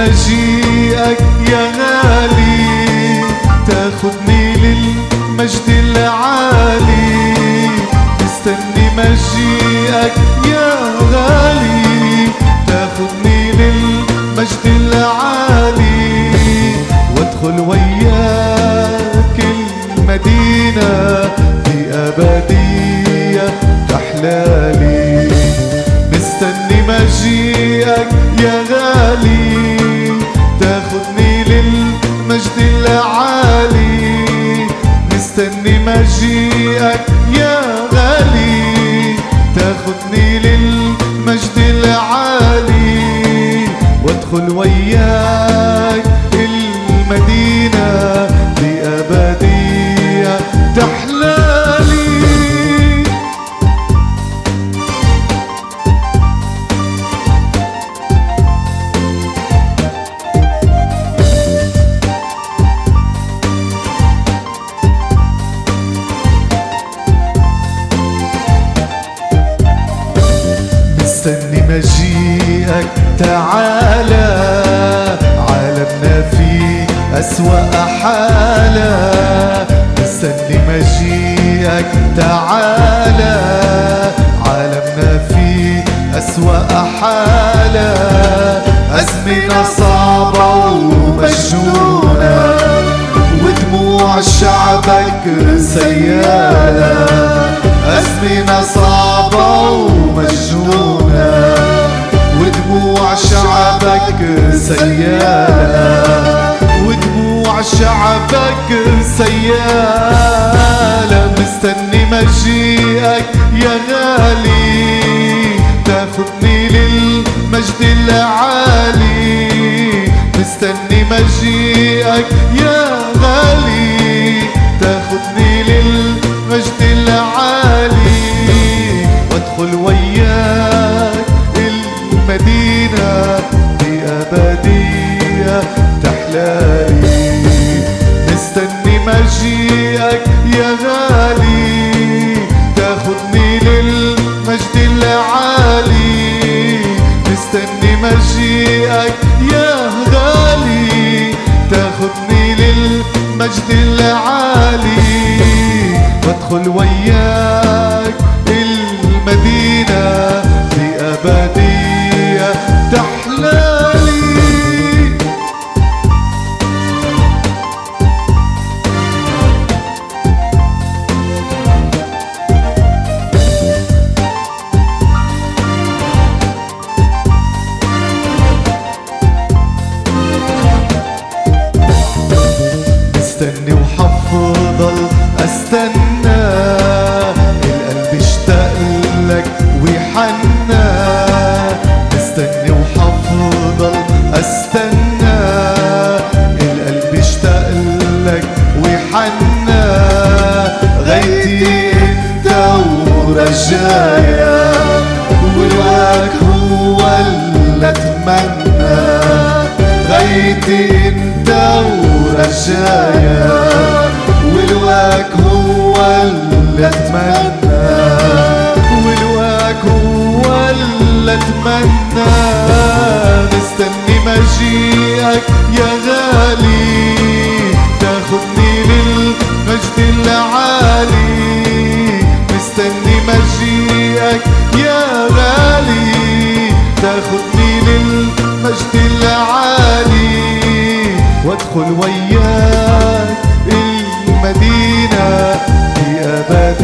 مجيئك يا غالي تاخدني للمجد العالي مستني مجيئك يا غالي تاخدني للمجد العالي وادخل وياك المدينة بأبدية تحلالي مستني مجيئك يا غالي تاخدني للمجد العالي مستني مجيئك يا غالي تاخدني للمجد العالي وادخل وياك المدينة بأبدية تحلالي مستني مجيئك تعالى عالمنا في أسوأ حالة مستني مجيئك تعالى عالمنا في أسوأ حالة أزمنة صعبة ومجنونة ودموع شعبك سيالة أزمنة صعبة ومجنونة ودموع شعبك سيالة ودموع شعبك سيالة مستني مجيئك يا غالي تاخدني للمجد العالي مستني مجيئك يا غالي تاخدني للمجد العالي وادخل وياك المدينة بأبدية تحلالي مستني مجيئك يا غالي تاخدني للمجد العالي مستني مجيئك يا غالي تاخدني للمجد العالي وادخل وياك المدينة بأبدية تحلالي مستني وحفضل استنى القلب اشتاق لك ويحنى مستني وحفضل استنى القلب اشتاق لك ويحنى غايتي انت ورجايا والواك هو اللي اتمنى غايتي انت ورجايا والواك هو اللي اتمنى والواك هو اللي اتمنى مستني مجيئك يا غالي تاخدني للمجد العالي مستني مجيئك يا غالي تاخدني للمجد العالي وادخل وياك المدينة في أبد